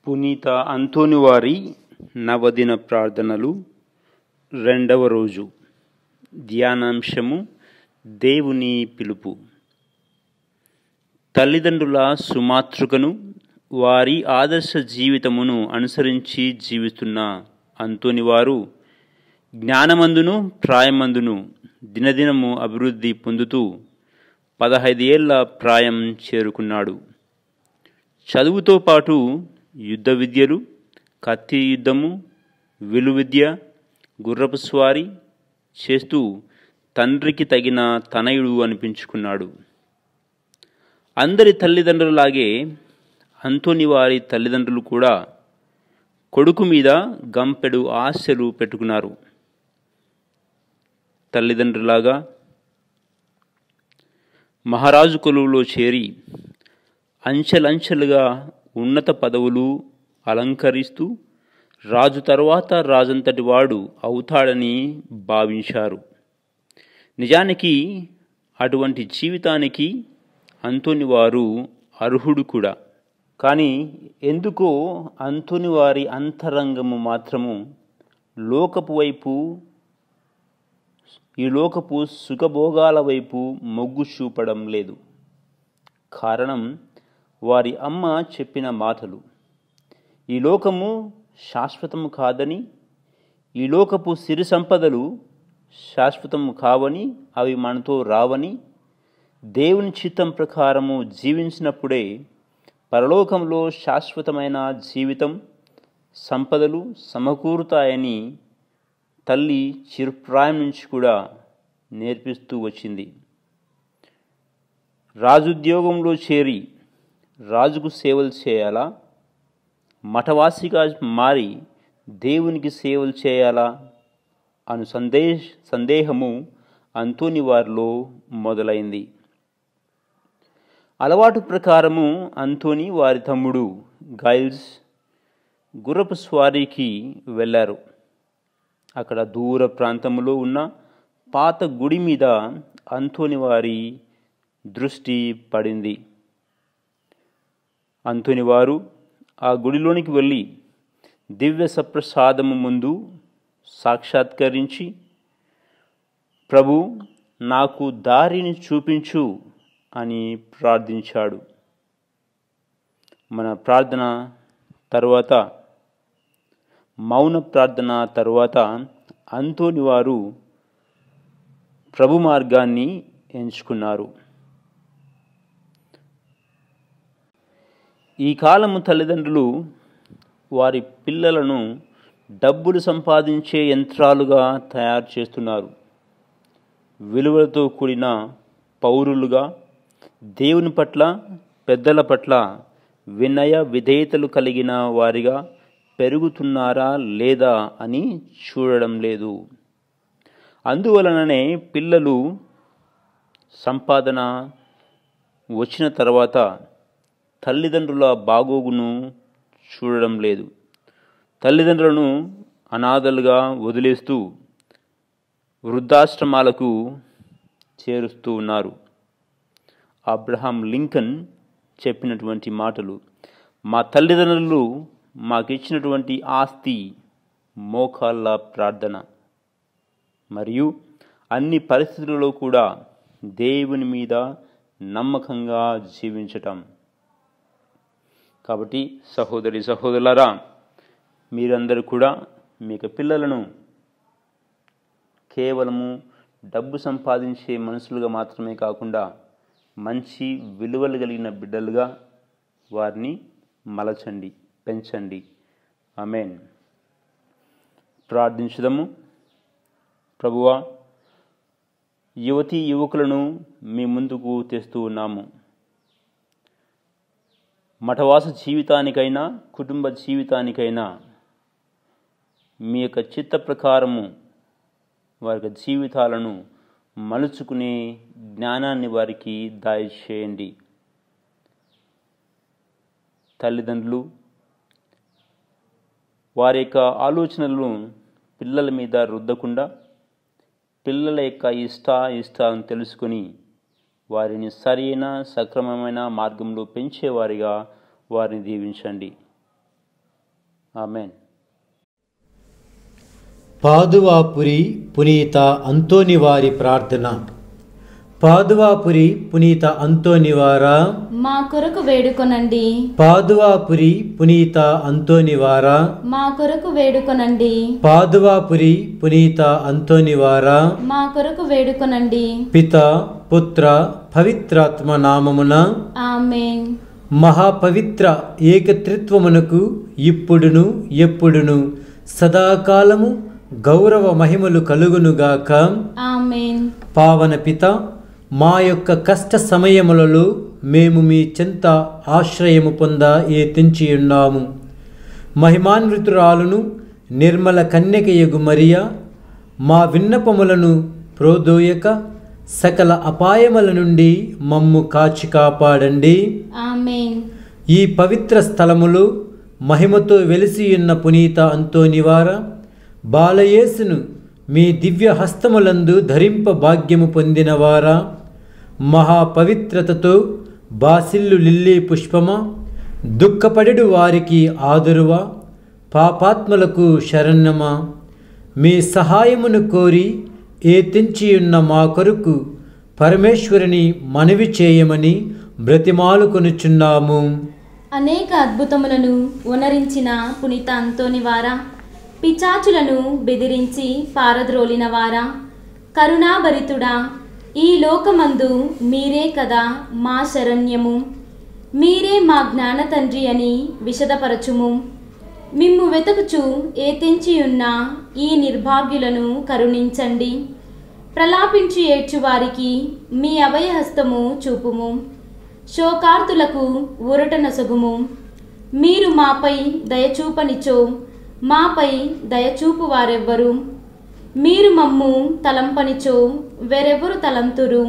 పునీత అంతోని వారి నవదిన ప్రార్థనలు రెండవ రోజు ధ్యానాంశము దేవుని పిలుపు తల్లిదండ్రుల సుమాతృకను వారి ఆదర్శ జీవితమును అనుసరించి జీవిస్తున్న అంతోని వారు జ్ఞానమందును ప్రాయమందును దినదినము అభివృద్ధి పొందుతూ పదహైదు ఏళ్ల ప్రాయం చేరుకున్నాడు చదువుతో పాటు యుద్ధ విద్యలు కత్తి యుద్ధము విలువిద్య గుర్రపు స్వారీ చేస్తూ తండ్రికి తగిన తనయుడు అనిపించుకున్నాడు అందరి తల్లిదండ్రులలాగే అంతోని వారి తల్లిదండ్రులు కూడా కొడుకు మీద గంపెడు ఆశలు పెట్టుకున్నారు తల్లిదండ్రులాగా మహారాజు కొలువులో చేరి అంచెలంచెలుగా ఉన్నత పదవులు అలంకరిస్తూ రాజు తర్వాత రాజంతటి వాడు అవుతాడని భావించారు నిజానికి అటువంటి జీవితానికి అంతోని వారు అర్హుడు కూడా కానీ ఎందుకో అంతోని వారి అంతరంగము మాత్రము లోకపు వైపు ఈ లోకపు సుఖభోగాల వైపు మొగ్గు చూపడం లేదు కారణం వారి అమ్మ చెప్పిన మాటలు ఈ లోకము శాశ్వతము కాదని ఈ లోకపు సిరి సంపదలు శాశ్వతము కావని అవి మనతో రావని దేవుని చిత్తం ప్రకారము జీవించినప్పుడే పరలోకంలో శాశ్వతమైన జీవితం సంపదలు సమకూరుతాయని తల్లి చిరుప్రాయం నుంచి కూడా నేర్పిస్తూ వచ్చింది రాజుద్యోగంలో చేరి రాజుకు సేవలు చేయాలా మఠవాసిగా మారి దేవునికి సేవలు చేయాలా అను సందేశ సందేహము అంతోని వారిలో మొదలైంది అలవాటు ప్రకారము అంతోని వారి తమ్ముడు గైల్స్ గుర్రపు స్వారీకి వెళ్ళారు అక్కడ దూర ప్రాంతంలో ఉన్న పాత గుడి మీద అంతోని వారి దృష్టి పడింది అంతోని వారు ఆ గుడిలోనికి వెళ్ళి దివ్య సప్రసాదము ముందు సాక్షాత్కరించి ప్రభు నాకు దారిని చూపించు అని ప్రార్థించాడు మన ప్రార్థన తరువాత మౌన ప్రార్థన తరువాత అంతోని వారు ప్రభు మార్గాన్ని ఎంచుకున్నారు ఈ కాలము తల్లిదండ్రులు వారి పిల్లలను డబ్బులు సంపాదించే యంత్రాలుగా తయారు చేస్తున్నారు విలువలతో కూడిన పౌరులుగా దేవుని పట్ల పెద్దల పట్ల వినయ విధేయతలు కలిగిన వారిగా పెరుగుతున్నారా లేదా అని చూడడం లేదు అందువలననే పిల్లలు సంపాదన వచ్చిన తర్వాత తల్లిదండ్రుల బాగోగును చూడడం లేదు తల్లిదండ్రులను అనాథలుగా వదిలేస్తూ వృద్ధాశ్రమాలకు చేరుస్తూ ఉన్నారు అబ్రహాం లింకన్ చెప్పినటువంటి మాటలు మా తల్లిదండ్రులు మాకిచ్చినటువంటి ఆస్తి మోకాళ్ళ ప్రార్థన మరియు అన్ని పరిస్థితులలో కూడా దేవుని మీద నమ్మకంగా జీవించటం కాబట్టి సహోదరి సహోదరులారా మీరందరూ కూడా మీకు పిల్లలను కేవలము డబ్బు సంపాదించే మనుషులుగా మాత్రమే కాకుండా మంచి విలువలు కలిగిన బిడ్డలుగా వారిని మలచండి పెంచండి ఆమెన్ ప్రార్థించుదము ప్రభువా యువతీ యువకులను మీ ముందుకు తెస్తూ ఉన్నాము మఠవాస జీవితానికైనా కుటుంబ జీవితానికైనా మీ యొక్క చిత్త ప్రకారము వారి యొక్క జీవితాలను మలుచుకునే జ్ఞానాన్ని వారికి దయచేయండి తల్లిదండ్రులు వారి యొక్క ఆలోచనలను పిల్లల మీద రుద్దకుండా పిల్లల యొక్క ఇష్ట ఇష్టాలను తెలుసుకొని వారిని సరైన సక్రమమైన మార్గంలో పెంచేవారిగా వారిని దీవించండి ఆమెన్ పాదువాపురి పునీత అంతోని వారి ప్రార్థన పాదువాపురి పునీత అంతోని వారా మా కొరకు వేడుకొనండి పాదువాపురి పునీత అంతోని వారా మా కొరకు వేడుకొనండి పాదువాపురి పునీత అంతోని వారా మా కొరకు వేడుకొనండి పిత పుత్ర పవిత్రాత్మ నామమున ఆమెన్ మహాపవిత్ర ఏకత్రిత్వమునకు ఇప్పుడును ఎప్పుడును సదాకాలము గౌరవ మహిమలు కలుగునుగాక ఆమెన్ పావన పిత మా యొక్క కష్ట సమయములలో మేము మీ చెంత ఆశ్రయము పొంద ఏ తెంచియున్నాము మహిమాన్వితురాలును నిర్మల కన్యకయగు మరియ మా విన్నపములను ప్రోదోయక సకల అపాయముల నుండి మమ్ము కాచి కాపాడండి ఆమెన్ ఈ పవిత్ర స్థలములో మహిమతో వెలిసియున్న పునీత అంతోనివార బాలయేసును మీ దివ్య హస్తములందు ధరింప భాగ్యము పొందినవారా మహాపవిత్రతతో బాసిల్లు లిల్లీ పుష్పమా దుఃఖపడెడు వారికి ఆదురువా పాపాత్మలకు శరణ్యమా మీ సహాయమును కోరి ఏ తెంచియున్న మా కొరకు పరమేశ్వరుని మనవి చేయమని బ్రతిమాలుకొనుచున్నాము అనేక అద్భుతములను ఉనరించిన పునీత అంతోని వారా పిచాచులను బెదిరించి పారద్రోలిన వారా కరుణాభరితుడా ఈ లోకమందు మీరే కదా మా శరణ్యము మీరే మా జ్ఞాన తండ్రి అని విశదపరచుము మిమ్ము వెతుకుచు ఏ తెంచియున్న ఈ నిర్భాగ్యులను కరుణించండి ప్రలాపించి ఏడ్చువారికి మీ అభయహస్తము చూపుము శోకార్తులకు ఊరట నొసగుము మీరు మాపై దయచూపనిచో మాపై దయచూపు వారెవ్వరు మీరు మమ్ము తలంపనిచో వేరెవ్వరు తలంతురు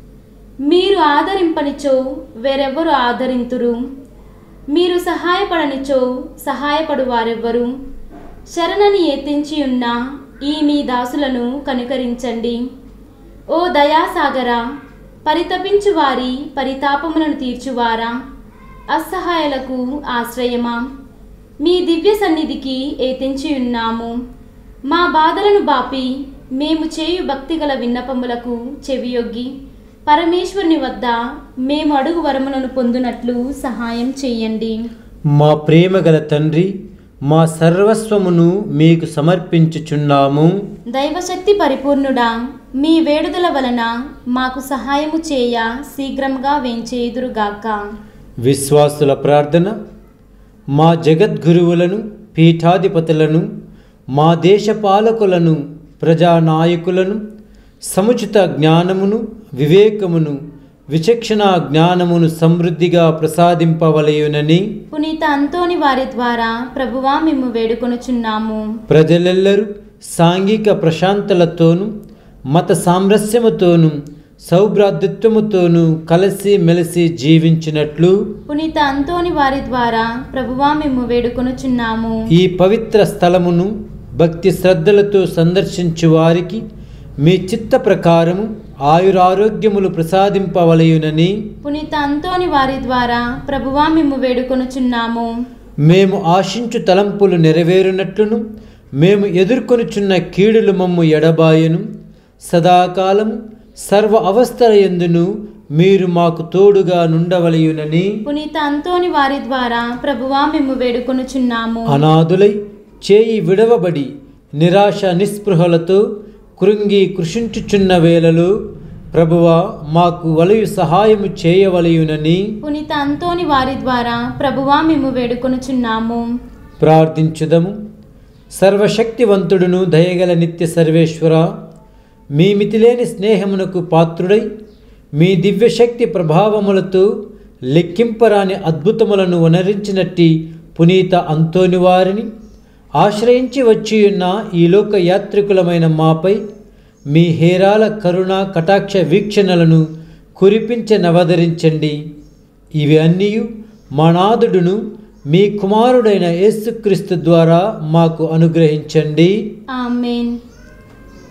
మీరు ఆదరింపనిచో వేరెవ్వరు ఆదరింతురు మీరు సహాయపడనిచో సహాయపడు వారెవ్వరు శరణని ఎత్తించి ఉన్న ఈ మీ దాసులను కనుకరించండి ఓ దయాసాగరా పరితపించు వారి పరితాపములను తీర్చువారా అసహాయాలకు ఆశ్రయమా మీ దివ్య సన్నిధికి ఏతించి ఉన్నాము మా బాధలను బాపి మేము చేయు భక్తిగల విన్నపములకు చెవియొగ్గి పరమేశ్వరుని వద్ద మేము అడుగు వరములను పొందునట్లు సహాయం చేయండి మా ప్రేమగల తండ్రి మా సర్వస్వమును మీకు సమర్పించుచున్నాము దైవశక్తి పరిపూర్ణుడా మీ వేడుదల వలన మాకు సహాయము చేయ శీఘ్రంగా వేంచేదురుగాక విశ్వాసుల ప్రార్థన మా జగద్గురువులను పీఠాధిపతులను మా దేశ పాలకులను ప్రజానాయకులను సముచిత జ్ఞానమును వివేకమును విచక్షణ జ్ఞానమును సమృద్ధిగా ప్రసాదింపవలయునని పునీత అంతోని వారి ద్వారా ప్రభువా మేము వేడుకొనుచున్నాము ప్రజలెల్లరూ సాంఘిక ప్రశాంతలతోనూ మత సామరస్యముతోనూ సౌభ్రాతృత్వముతోనూ కలిసి మెలిసి జీవించినట్లు పునీత అంతోని వారి ద్వారా ప్రభువా మేము వేడుకొనుచున్నాము ఈ పవిత్ర స్థలమును భక్తి శ్రద్ధలతో సందర్శించు వారికి మీ చిత్త ప్రకారము ఆయురారోగ్యములు ప్రసాదింపవలయునని పునీత అంతోని వారి ద్వారా ప్రభువా మేము వేడుకొనుచున్నాము మేము ఆశించు తలంపులు నెరవేరునట్లును మేము ఎదుర్కొనుచున్న కీడులు మమ్ము ఎడబాయను సదాకాలము సర్వ అవస్థల ఎందును మీరు మాకు తోడుగా నుండవలయునని పునీత అంతోని వారి ద్వారా ప్రభువా మేము వేడుకొనుచున్నాము అనాథులై చేయి విడవబడి నిరాశ నిస్పృహలతో కృంగి కృషించుచున్న వేళలో ప్రభువా మాకు వలయు సహాయము చేయవలయునని పునీత అంతోని వారి ద్వారా ప్రభువా మేము వేడుకొనుచున్నాము ప్రార్థించుదము సర్వశక్తివంతుడును దయగల నిత్య సర్వేశ్వర మీ మితిలేని స్నేహమునకు పాత్రుడై మీ దివ్యశక్తి ప్రభావములతో లెక్కింపరాని అద్భుతములను వనరించినట్టి పునీత అంతోని వారిని ఆశ్రయించి వచ్చియున్న ఈ లోక యాత్రికులమైన మాపై మీ హేరాల కరుణ కటాక్ష వీక్షణలను కురిపించనవదరించండి ఇవి అన్నీ మా నాథుడును మీ కుమారుడైన యేసుక్రీస్తు ద్వారా మాకు అనుగ్రహించండి ఆమెన్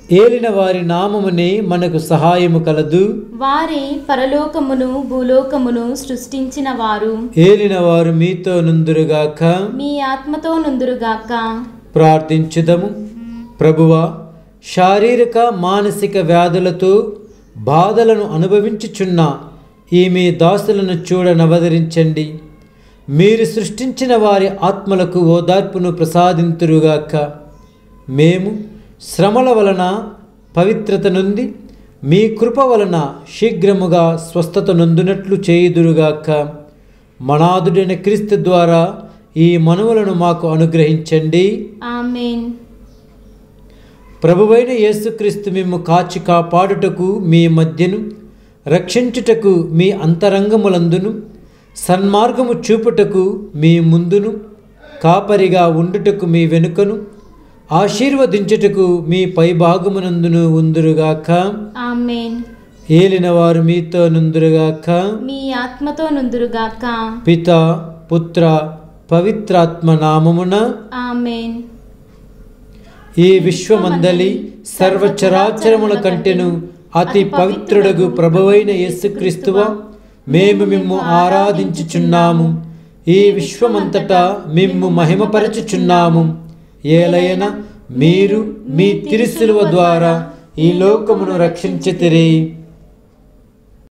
ఏలిన వారి నామమునే మనకు సహాయము కలదు వారే పరలోకమును భూలోకమును సృష్టించిన వారు ఏలిన వారు మీతో నుందురుగాక మీ ఆత్మతో నుందురుగాక ప్రార్థించుదము ప్రభువా శారీరక మానసిక వ్యాధులతో బాధలను అనుభవించుచున్న ఈ మీ దాసులను చూడనవదరించండి మీరు సృష్టించిన వారి ఆత్మలకు ఓదార్పును ప్రసాదింతురుగాక మేము శ్రమల వలన పవిత్రత నుండి మీ కృప వలన శీఘ్రముగా స్వస్థత నొందునట్లు చేయుదురుగాక మనాదుడైన క్రీస్తు ద్వారా ఈ మనువులను మాకు అనుగ్రహించండి ఆమెన్ ప్రభువైన యేసుక్రీస్తు మేము కాచి కాపాడుటకు మీ మధ్యను రక్షించుటకు మీ అంతరంగములందును సన్మార్గము చూపుటకు మీ ముందును కాపరిగా ఉండుటకు మీ వెనుకను ఆశీర్వదించుటకు మీ పైభాగమునందును ఉందురుగాక ఆమెన్ ఏలిన వారు మీతో నుందురుగాక మీ ఆత్మతో నుందురుగాక పిత పుత్ర పవిత్రాత్మ నామమున ఆమెన్ ఈ విశ్వమందలి సర్వచరాచరముల కంటెను అతి పవిత్రుడగు ప్రభువైన యేసుక్రీస్తువా మేము మిమ్ము ఆరాధించుచున్నాము ఈ విశ్వమంతటా మిమ్ము మహిమపరచుచున్నాము ఏలయన మీరు మీ తిరుసిలువ ద్వారా ఈ లోకమును రక్షించితిరి